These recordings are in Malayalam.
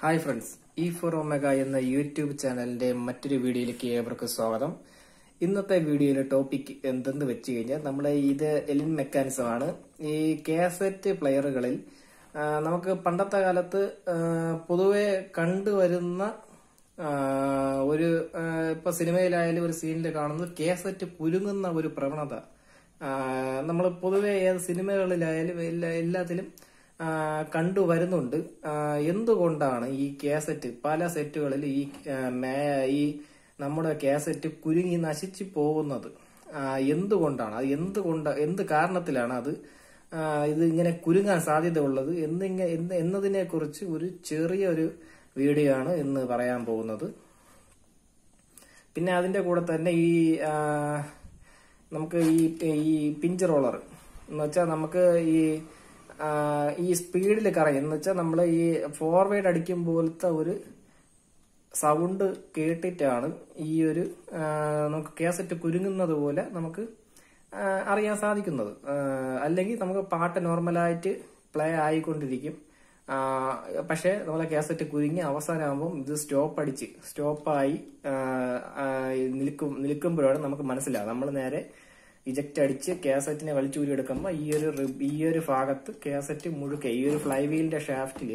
hi friends E four omega എന്ന യൂട്യൂബ് ചാനലിന്റെ മറ്റൊരു വീഡിയോയിലേക്ക് ഏവർക്കും സ്വാഗതം ഇന്നത്തെ വീഡിയോയിലെ ടോപ്പിക് എന്തെന്ന് വെച്ച് കഴിഞ്ഞാൽ നമ്മുടെ ഇത് എലിൻ മെക്കാനിസം ആണ് ഈ കാസറ്റ് പ്ലെയറുകളിൽ ആ, നമുക്ക് പണ്ടത്തെ കാലത്ത് ആ, പൊതുവെ കണ്ടുവരുന്ന ആ, ഒരു ആ, ഇപ്പൊ സിനിമയിലായാലും ഒരു സീനിൽ കാണുന്നത് കാസറ്റ് കുരുങ്ങുന്ന ഒരു പ്രവണത നമ്മൾ പൊതുവെ ഏത് സിനിമകളിലായാലും എല്ലാ- എല്ലാത്തിലും ആ, കണ്ടുവരുന്നുണ്ട് ആ, എന്തുകൊണ്ടാണ് ഈ കാസറ്റ് പല സെറ്റുകളിൽ ഈ ആ, മേ- ഈ നമ്മുടെ കാസറ്റ് കുരുങ്ങി നശിച്ചു പോകുന്നത് ആ, എന്തുകൊണ്ടാണ് അത് എന്തുകൊണ്ട് എന്ത് കാരണത്തിലാണ് അത് ആ, ഇത് ഇങ്ങനെ കുരുങ്ങാൻ സാധ്യതയുള്ളത് എന്നിങ്ങ എന്ന് എന്നതിനെ കുറിച്ച് ഒരു ചെറിയൊരു വീഡിയോ ആണ് ഇന്ന് പറയാൻ പോകുന്നത് പിന്നെ അതിന്റെ കൂടെ തന്നെ ഈ ആ, നമുക്ക് ഈ ഈ പിഞ്ച് റോളർ എന്ന് വെച്ചാൽ നമുക്ക് ഈ ആ, ഈ സ്പീഡിൽ കറങ്ങി എന്ന് വെച്ചാൽ നമ്മൾ ഈ ഫോർവേഡ് അടിക്കും പോലത്തെ ഒരു സൗണ്ട് കേട്ടിട്ടാണ് ഈ ഒരു ആ, നമുക്ക് കാസറ്റ് കുരുങ്ങുന്നത് പോലെ നമുക്ക് ആ, അറിയാൻ സാധിക്കുന്നത് ആ, അല്ലെങ്കിൽ നമുക്ക് പാട്ട് നോർമലായിട്ട് പ്ലേ ആയിക്കൊണ്ടിരിക്കും ആ, പക്ഷേ നമ്മളെ കാസറ്റ് കുരുങ്ങി അവസാനമാകുമ്പോൾ ഇത് സ്റ്റോപ്പ് അടിച്ച് സ്റ്റോപ്പായി നിൽക്കും നിൽക്കുമ്പോഴാണ് നമുക്ക് മനസ്സിലാവുക നമ്മൾ നേരെ ഇജക്റ്റ് അടിച്ച് കാസറ്റിനെ വലിച്ചൂരി എടുക്കുമ്പോൾ ഈ ഒരു റിബ്- ഈ ഒരു ഭാഗത്ത് കാസറ്റ് മുഴുക്ക ഈ ഒരു ഫ്ലൈ വീലിന്റെ ഷാഫ്റ്റില്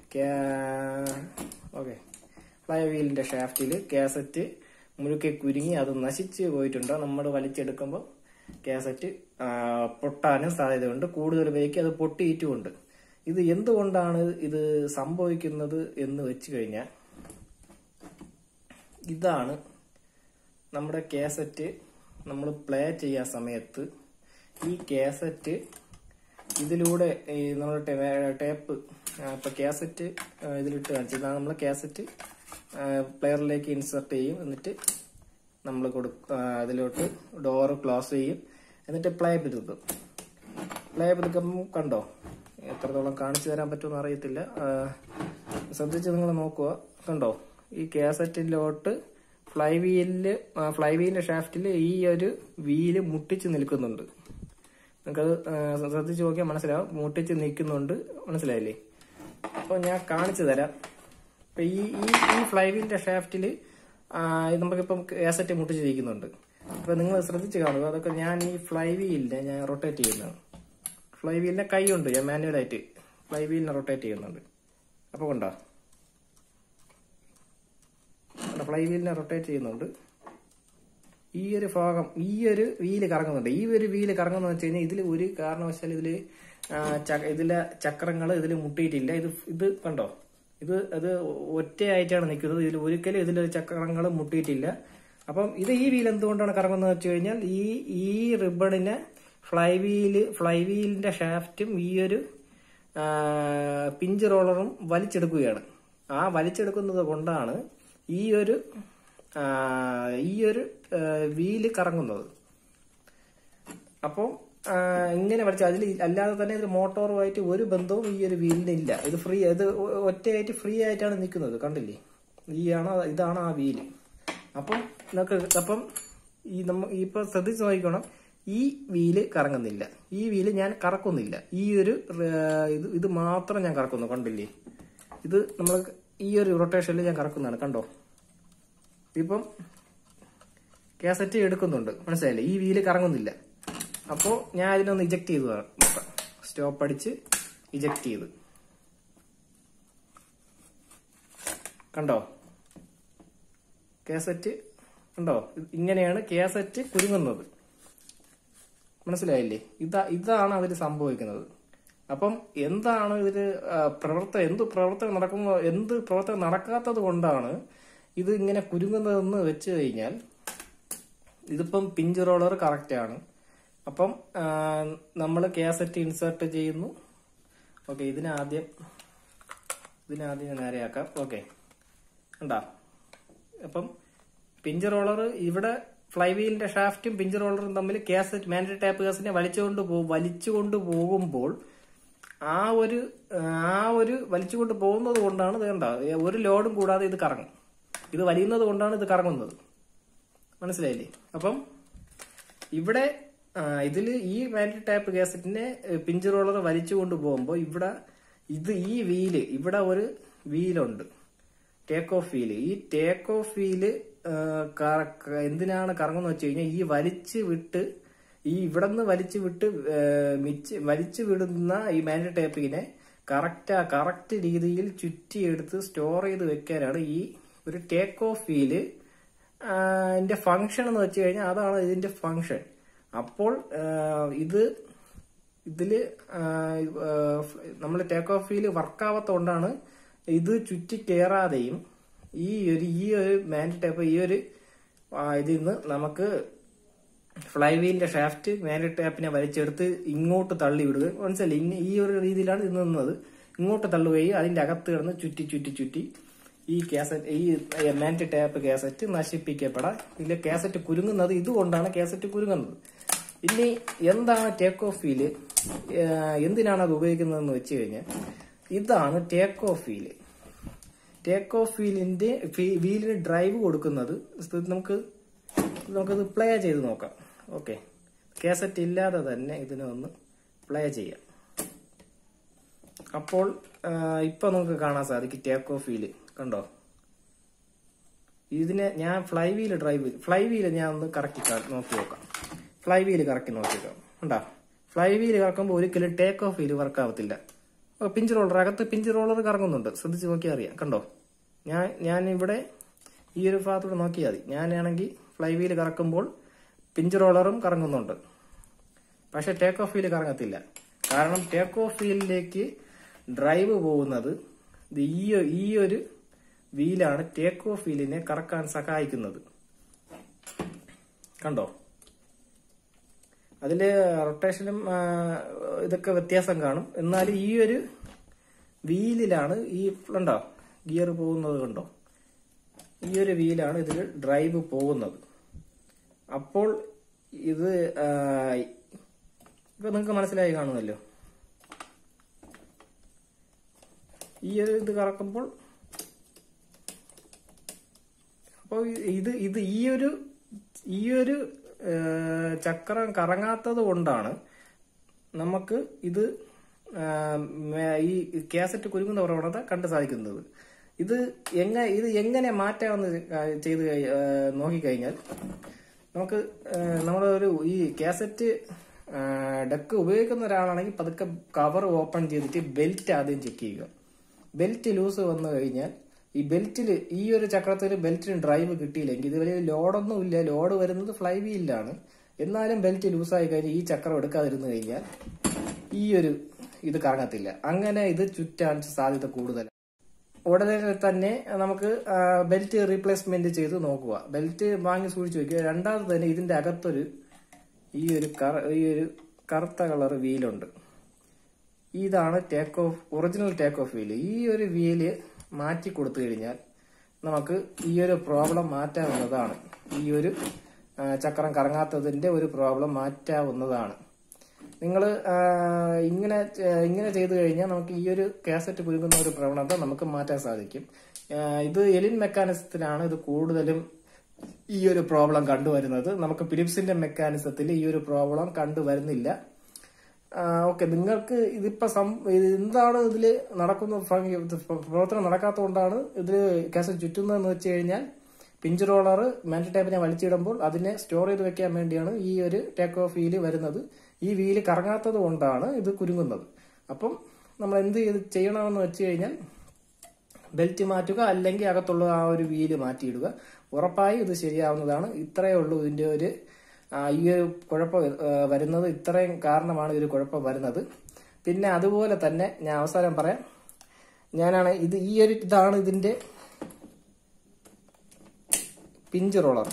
ഓക്കെ ഫ്ലൈ വീലിന്റെ ഷാഫ്റ്റില് കാസറ്റ് മുഴുക്കെ കുരുങ്ങി അത് നശിച്ച് പോയിട്ടുണ്ട് നമ്മൾ വലിച്ചെടുക്കുമ്പോൾ കാസറ്റ് ആ, പൊട്ടാനും സാധ്യതയുണ്ട് കൂടുതൽ പേർക്ക് അത് പൊട്ടിയിട്ടുമുണ്ട് ഇത് എന്തുകൊണ്ടാണ് ഇത് സംഭവിക്കുന്നത് എന്ന് വെച്ച് കഴിഞ്ഞാൽ ഇതാണ് നമ്മുടെ കാസറ്റ് നമ്മൾ പ്ലേ ചെയ്യാൻ സമയത്ത് ഈ കാസറ്റ് ഇതിലൂടെ ഈ നമ്മുടെ ടേ- ടേപ്പ് ആ, ഇപ്പൊ കാസറ്റ് ആ, ഇതിലിട്ട് കാണിച്ചു ഇതാണ് നമ്മൾ കാസറ്റ് പ്ലെയറിലേക്ക് ഇൻസർട്ട് ചെയ്യും എന്നിട്ട് നമ്മൾ കൊടുക്കും അതിലോട്ട് ഡോറ് ക്ലോസ് ചെയ്യും എന്നിട്ട് പ്ലേ പിതുക്കും പ്ലേ പിതുക്കുമ്പോൾ കണ്ടോ എത്രത്തോളം കാണിച്ചു തരാൻ പറ്റുമെന്ന് അറിയത്തില്ല ആ, ശ്രദ്ധിച്ച് നിങ്ങൾ നോക്കുക കണ്ടോ ഈ കാസറ്റിലോട്ട് ഫ്ലൈ വീലില് ഫ്ലൈ വീലിന്റെ ഷാഫ്റ്റിൽ ഈ ഒരു വീല് മുട്ടിച്ച് നിൽക്കുന്നുണ്ട് നിങ്ങൾക്കത് ആ, ശ്രദ്ധിച്ച് നോക്കിയാൽ മനസ്സിലാവും മുട്ടിച്ച് നിൽക്കുന്നുണ്ട് മനസ്സിലായില്ലേ അപ്പോൾ ഞാൻ കാണിച്ചു തരാം ഇപ്പൊ ഈ ഈ ഈ ഫ്ലൈ വീലിന്റെ ഷാഫ്റ്റിൽ നമുക്കിപ്പം കാസറ്റ് മുട്ടിച്ചിരിക്കുന്നുണ്ട് അപ്പൊ നിങ്ങൾ ശ്രദ്ധിച്ച് കാണുക അതൊക്കെ ഞാൻ ഈ ഫ്ലൈ വീലിനെ ഞാൻ റൊട്ടേറ്റ് ചെയ്യുന്നതാണ് ഫ്ലൈ വീലിനെ കൈ കൊണ്ട് ഞാൻ മാനുവലായിട്ട് ഫ്ലൈ വീലിനെ റൊട്ടേറ്റ് ചെയ്യുന്നുണ്ട് അപ്പൊ കൊണ്ടോ ഫ്ലൈ വീലിനെ റൊട്ടേറ്റ് ചെയ്യുന്നുണ്ട് ഈ ഒരു ഭാഗം ഈ ഒരു വീല് കറങ്ങുന്നുണ്ട് ഈ ഒരു വീല് കറങ്ങുന്ന വെച്ച് കഴിഞ്ഞാൽ ഇതിൽ ഒരു കാരണവശാൽ ഇതില് ആ, ച- ഇതിലെ ചക്രങ്ങൾ ഇതിൽ മുട്ടിയിട്ടില്ല ഇത് ഇത് കണ്ടോ ഇത് അത് ഒറ്റയായിട്ടാണ് നിൽക്കുന്നത് ഇതിൽ ഒരിക്കലും ഇതിൽ ചക്രങ്ങൾ മുട്ടിയിട്ടില്ല അപ്പം ഇത് ഈ വീൽ എന്തുകൊണ്ടാണ് കറങ്ങുന്നത് വെച്ച് കഴിഞ്ഞാൽ ഈ ഈ റിബണിനെ ഫ്ലൈ വീല് ഫ്ലൈ വീലിന്റെ ഷാഫ്റ്റും ഈ ഒരു ആ, പിഞ്ച് റോളറും വലിച്ചെടുക്കുകയാണ് ആ വലിച്ചെടുക്കുന്നത് കൊണ്ടാണ് ഈ ഒരു ആ, ഈ ഒരു ആ, വീല് കറങ്ങുന്നത് അപ്പോൾ ഇങ്ങനെ വലിച്ച അതിൽ അല്ലാതെ തന്നെ ഇതിൽ മോട്ടോറുമായിട്ട് ഒരു ബന്ധവും ഈ ഒരു വീലിന് ഇല്ല ഇത് ഫ്രീ ഇത് ഒ- ഒറ്റയായിട്ട് ഫ്രീ ആയിട്ടാണ് നിൽക്കുന്നത് കണ്ടില്ലേ ഈ ആണ് ഇതാണ് ആ വീല് അപ്പം നമുക്ക് അപ്പം ഈ നമ്മ ഇപ്പൊ ശ്രദ്ധിച്ച് നോക്കണം ഈ വീല് കറങ്ങുന്നില്ല ഈ വീല് ഞാൻ കറക്കുന്നില്ല ഈ ഒരു ഏർ, ഇത് ഇത് മാത്രം ഞാൻ കറക്കുന്നു കണ്ടില്ലേ ഇത് നമ്മൾ ഈ ഒരു റൊട്ടേഷനിൽ ഞാൻ കറക്കുന്നതാണ് കണ്ടോ ഇപ്പം കാസറ്റ് എടുക്കുന്നുണ്ട് മനസ്സിലായില്ലേ ഈ വീല് കറങ്ങുന്നില്ല അപ്പോൾ ഞാൻ ഇതിനൊന്ന് ഇജക്ട് ചെയ്ത് നോക്കാം സ്റ്റോപ്പ് അടിച്ച് ഇജക്ട് ചെയ്ത് കണ്ടോ കാസറ്റ് കണ്ടോ ഇങ്ങനെയാണ് കാസറ്റ് കുരുങ്ങുന്നത് മനസ്സിലായില്ലേ ഇതാ ഇതാണ് അതിൽ സംഭവിക്കുന്നത് അപ്പം എന്താണ് ഇതിൽ പ്രവർത്തനം എന്ത് പ്രവർത്തനം നടക്കുന്ന എന്ത് പ്രവർത്തനം നടക്കാത്തത് കൊണ്ടാണ് ഇത് ഇങ്ങനെ കുരുങ്ങുന്നതെന്ന് വെച്ച് കഴിഞ്ഞാൽ ഇതിപ്പം പിഞ്ച് റോളർ കറക്റ്റ് ആണ് അപ്പം നമ്മൾ കാസറ്റ് ഇൻസേർട്ട് ചെയ്യുന്നു ഓക്കെ ഇതിനാദ്യം ഇതിനാദ്യം ഞാൻ നേരെയാക്കാം ഓക്കെ ഉണ്ടാ അപ്പം പിഞ്ച് റോളർ ഇവിടെ ഫ്ലൈ വീലിന്റെ ഷാഫ്റ്റും പിഞ്ച് റോളറും തമ്മിൽ കാസറ്റ് മാൻഡറി ടാപ്പ് കാസിനെ വലിച്ചുകൊണ്ട് പോകും വലിച്ചുകൊണ്ട് പോകുമ്പോൾ ആ ഒരു ആ ഒരു വലിച്ചുകൊണ്ട് പോകുന്നത് കൊണ്ടാണ് ഇത് കണ്ട ഒരു ലോഡും കൂടാതെ ഇത് കറങ്ങും ഇത് വലിയുന്നത് കൊണ്ടാണ് ഇത് കറങ്ങുന്നത് മനസ്സിലായില്ലേ അപ്പം ഇവിടെ ഇതിൽ ഈ മാൻഡറി ടാപ്പ് കാസറ്റിനെ പിഞ്ച് റോളർ വലിച്ചുകൊണ്ട് പോകുമ്പോൾ ഇവിടെ ഇത് ഈ വീല് ഇവിടെ ഒരു വീലുണ്ട് ടേക്ക് ഓഫ് വീല് ഈ ടേക്ക് ഓഫ് വീല് എന്തിനാണ് കറങ്ങുന്നത് വെച്ച് കഴിഞ്ഞാൽ ഈ വലിച്ചു വിട്ട് ഈ ഇവിടെ നിന്ന് വലിച്ചു വിട്ട് ആ, മിച്ച് വലിച്ചു വിടുന്ന ഈ മാൻഡ് ടേപ്പിനെ കറക്റ്റ് കറക്റ്റ് രീതിയിൽ ചുറ്റിയെടുത്ത് സ്റ്റോർ ചെയ്ത് വെക്കാനാണ് ഈ ഒരു ടേക്ക് ഓഫ് വീല് ഇതിന്റെ ഫംഗ്ഷൻ എന്ന് വെച്ച് കഴിഞ്ഞാൽ അതാണ് ഇതിന്റെ ഫംഗ്ഷൻ അപ്പോൾ ആ, ഇത് ഇതില് നമ്മൾ ടേക്ക് ഓഫ് വീല് വർക്കാവാത്തോണ്ടാണ് ഇത് ചുറ്റി കയറാതെയും ഈ ഒരു ഈ ഒരു മാൻഡ് ടേപ്പ് ഈ ഒരു ആ, ഇതിൽ നിന്ന് നമുക്ക് ഫ്ലൈ വീലിന്റെ ഷാഫ്റ്റ് മാൻഡ് ടാപ്പിനെ വലിച്ചെടുത്ത് ഇങ്ങോട്ട് തള്ളി വിടുക മനസ്സിലായി ഇന്ന ഈ ഒരു രീതിയിലാണ് ഇത് നിന്നത് ഇങ്ങോട്ട് തള്ളുകയും അതിന്റെ അകത്ത് കിടന്ന് ചുറ്റി ചുറ്റി ചുറ്റി ഈ കാസറ്റ് ഈ മാൻഡ് ടാപ്പ് കാസറ്റ് നശിപ്പിക്കപ്പെടാം ഇതിലെ കാസറ്റ് കുരുങ്ങുന്നത് ഇതുകൊണ്ടാണ് കാസറ്റ് കുരുങ്ങുന്നത് ഇനി എന്താണ് ടേക്ക് ഓഫ് വീല് എന്തിനാണ് അത് ഉപയോഗിക്കുന്നതെന്ന് വെച്ച് കഴിഞ്ഞാൽ ഇതാണ് take off wheel take off വീലിന്റെ വീലിന് ഡ്രൈവ് കൊടുക്കുന്നത് ഇത് നമുക്ക് നമുക്കത് പ്ലേ ചെയ്ത് നോക്കാം ഓക്കെ കാസറ്റ് ഇല്ലാതെ തന്നെ ഇതിനെ ഒന്ന് പ്ലേ ചെയ്യാം അപ്പോൾ ആ, ഇപ്പൊ നമുക്ക് കാണാൻ സാധിക്കും ടേക്ക് ഓഫ് വീല് കണ്ടോ ഇതിനെ ഞാൻ fly wheel drive fly wheel ഞാൻ ഒന്ന് കറക്കി കാ- നോക്കി നോക്കാം ഫ്ലൈ വീല് കറക്കി നോക്കി നോക്കാം കണ്ടോ ഫ്ലൈ വീല് കറക്കുമ്പോൾ ഒരിക്കലും ടേക്ക് ഓഫ് വീല് വർക്ക് ആവത്തില്ല ഓ, പിഞ്ച് റോളർ അകത്ത് പിഞ്ച് റോളർ കറങ്ങുന്നുണ്ട് ശ്രദ്ധിച്ച് നോക്കിയാൽ അറിയാം കണ്ടോ ഞാൻ ഞാൻ ഇവിടെ ഈ ഒരു ഭാഗത്തൂടെ നോക്കിയാൽ മതി ഞാനാണെങ്കിൽ ഫ്ലൈ വീല് കറക്കുമ്പോൾ പിഞ്ച് റോളറും കറങ്ങുന്നുണ്ട് പക്ഷെ ടേക്ക് ഓഫ് വീല് കറങ്ങത്തില്ല കാരണം ടേക്ക് ഓഫ് വീലിലേക്ക് ഡ്രൈവ് പോകുന്നത് ഇത് ഈ ഈ ഒരു വീലാണ് ടേക്ക് ഓഫ് വീലിനെ കറക്കാൻ സഹായിക്കുന്നത് കണ്ടോ അതില് റൊട്ടേഷനും ആ, ഇതൊക്കെ വ്യത്യാസം കാണും എന്നാൽ ഈ ഒരു വീലിലാണ് ഈ കണ്ടോ ഗിയർ പോകുന്നത് കണ്ടോ ഈ ഒരു വീലാണ് ഇതിൽ ഡ്രൈവ് പോകുന്നത് അപ്പോൾ ഇത് ആ, ഇപ്പൊ നിങ്ങൾക്ക് മനസ്സിലായി കാണുമല്ലോ ഈ ഒരു ഇത് കറക്കുമ്പോൾ അപ്പോൾ ഇത് ഇത് ഈ ഒരു ഈ ഒരു ആ, ചക്രം കറങ്ങാത്തത് കൊണ്ടാണ് നമുക്ക് ഇത് ആ, മേ- ഈ കാസറ്റ് കുരുങ്ങുന്ന പ്രവണത കണ്ടു സാധിക്കുന്നത് ഇത് എങ്ങനെ ഇത് എങ്ങനെ മാറ്റാമെന്ന് ചെയ്ത് കഴി- ആ, നോക്കിക്കഴിഞ്ഞാൽ നമുക്ക് നമ്മുടെ ഒരു ഈ കാസറ്റ് ഡെക്ക് ഉപയോഗിക്കുന്ന ഒരാളാണെങ്കിൽ പതുക്കെ കവർ ഓപ്പൺ ചെയ്തിട്ട് ബെൽറ്റ് ആദ്യം ചെക്ക് ചെയ്യുക ബെൽറ്റ് ലൂസ് വന്നു കഴിഞ്ഞാൽ ഈ ബെൽറ്റിൽ ഈ ഒരു ചക്രത്തിൽ ബെൽറ്റിന് ഡ്രൈവ് കിട്ടിയില്ലെങ്കിൽ ഇത് വലിയ ലോഡൊന്നും ഇല്ല ലോഡ് വരുന്നത് ഫ്ലൈ വീലിലാണ് എന്നാലും ബെൽറ്റ് ലൂസായി കഴിഞ്ഞാൽ ഈ ചക്രം എടുക്കാതിരുന്നു കഴിഞ്ഞാൽ ഈ ഒരു ഇത് കറങ്ങത്തില്ല അങ്ങനെ ഇത് ചുറ്റാൻ സാധ്യത കൂടുതലാണ് ഉടനെ തന്നെ നമുക്ക് ആ, ബെൽറ്റ് റീപ്ലേസ്മെന്റ് ചെയ്ത് നോക്കുക ബെൽറ്റ് വാങ്ങി സൂക്ഷിച്ചു വെക്കുക രണ്ടാമത് തന്നെ ഇതിന്റെ അകത്തൊരു ഈ ഒരു കറ ഈ ഒരു കറുത്ത കളർ വീലുണ്ട് ഇതാണ് take off original take off wheel ഈ ഒരു വീല് മാറ്റി കൊടുത്തു കഴിഞ്ഞാൽ നമുക്ക് ഈ ഒരു പ്രോബ്ലം മാറ്റാവുന്നതാണ് ഈ ഒരു ആ, ചക്രം കറങ്ങാത്തതിന്റെ ഒരു പ്രോബ്ലം മാറ്റാവുന്നതാണ് നിങ്ങൾ ഇങ്ങനെ ചെ- ഇങ്ങനെ ചെയ്തു കഴിഞ്ഞാൽ നമുക്ക് ഈ ഒരു കാസറ്റ് കുലുങ്ങുന്ന ഒരു പ്രവണത നമുക്ക് മാറ്റാൻ സാധിക്കും ആ, ഇത് എലിൻ മെക്കാനിസത്തിലാണ് ഇത് കൂടുതലും ഈ ഒരു പ്രോബ്ലം കണ്ടുവരുന്നത് നമുക്ക് ഫിലിപ്സിന്റെ മെക്കാനിസത്തിൽ ഈ ഒരു പ്രോബ്ലം കണ്ടുവരുന്നില്ല ഓക്കെ നിങ്ങൾക്ക് ഇതിപ്പോ സം- ഇത് എന്താണ് ഇതിൽ നടക്കുന്ന ഭംഗി- ഇത് പ്രവർത്തനം നടക്കാത്തതുകൊണ്ടാണ് ഇതിൽ കാസറ്റ് ചുറ്റുന്നതെന്ന് വെച്ച് കഴിഞ്ഞാൽ പിഞ്ച് റോളർ മാൻഡ് ടൈപ്പിനെ വലിച്ചിടുമ്പോൾ അതിനെ സ്റ്റോർ ചെയ്ത് വെക്കാൻ വേണ്ടിയാണ് ഈ ഒരു ടേക്ക് ഓഫ് വീല് വരുന്നത് ഈ വീല് കറങ്ങാത്തത് കൊണ്ടാണ് ഇത് കുരുങ്ങുന്നത് അപ്പം നമ്മൾ എന്ത് ചെയ്ത് ചെയ്യണമെന്ന് വെച്ച് കഴിഞ്ഞാൽ ബെൽറ്റ് മാറ്റുക അല്ലെങ്കിൽ അകത്തുള്ള ആ ഒരു വീല് മാറ്റിയിടുക ഉറപ്പായും ഇത് ശരിയാവുന്നതാണ് ഇത്രയേ ഉള്ളൂ ഇതിന്റെ ഒരു ആ, ഈ ഒരു കുഴപ്പം ആ, വരുന്നത് ഇത്രയും കാരണമാണ് ഈ ഒരു കുഴപ്പം വരുന്നത് പിന്നെ അതുപോലെ തന്നെ ഞാൻ അവസാനം പറയാം ഞാനാണ് ഇത് ഈ ഒരു ഇതാണ് ഇതിന്റെ പിഞ്ച് റോളർ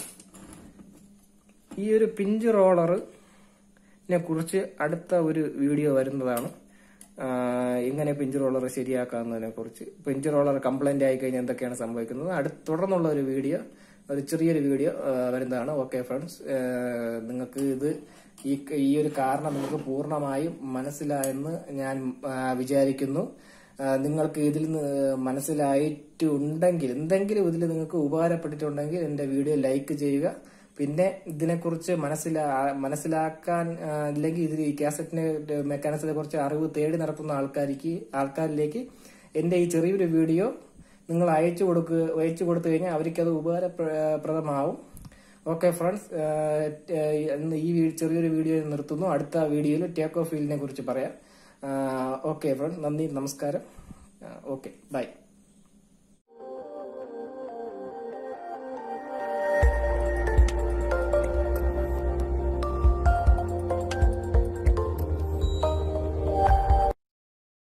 ഈ ഒരു പിഞ്ച് റോളറിനെ കുറിച്ച് അടുത്ത ഒരു വീഡിയോ വരുന്നതാണ് ആ, എങ്ങനെ പിഞ്ച് റോളർ ശരിയാക്കാവുന്നതിനെ കുറിച്ച് പിഞ്ച് റോളർ കംപ്ലൈന്റ് ആയി കഴിഞ്ഞാൽ എന്തൊക്കെയാണ് സംഭവിക്കുന്നത് അടുത്ത തുടർന്നുള്ള ഒരു വീഡിയോ ഒരു ചെറിയൊരു വീഡിയോ ആ, വരുന്നതാണ് ഓക്കെ ഫ്രണ്ട്സ് നിങ്ങൾക്ക് ഇത് ഈ ഈ ഒരു കാരണം നിങ്ങൾക്ക് പൂർണ്ണമായും മനസ്സിലായെന്ന് ഞാൻ ആ, വിചാരിക്കുന്നു ആ, നിങ്ങൾക്ക് ഇതിൽ നിന്ന് മനസ്സിലായിട്ടുണ്ടെങ്കിൽ എന്തെങ്കിലും ഇതിൽ നിങ്ങൾക്ക് ഉപകാരപ്പെട്ടിട്ടുണ്ടെങ്കിൽ എന്റെ വീഡിയോ ലൈക്ക് ചെയ്യുക പിന്നെ ഇതിനെക്കുറിച്ച് മനസ്സിലാ മനസ്സിലാക്കാൻ ആ, അല്ലെങ്കിൽ ഇതിൽ ഈ കാസറ്റിനെ മെക്കാനിസത്തെ കുറിച്ച് അറിവ് തേടി നടത്തുന്ന ആൾക്കാർക്ക് ആൾക്കാരിലേക്ക് എൻ്റെ ഈ ചെറിയൊരു വീഡിയോ നിങ്ങൾ അയച്ചു കൊടുക്കുക അയച്ചു കൊടുത്തു കഴിഞ്ഞാൽ അവർക്കത് ഉപകാരപ്രദമാവും ഓക്കെ ഫ്രണ്ട്സ് ഇന്ന് ഈ വീ- ചെറിയൊരു വീഡിയോ നിർത്തുന്നു അടുത്ത വീഡിയോയിൽ ടേക്ക് ഓഫ് ഫീൽഡിനെ കുറിച്ച് പറയാം ഓക്കെ ഫ്രണ്ട്സ് നന്ദി നമസ്കാരം ഓക്കെ ബൈ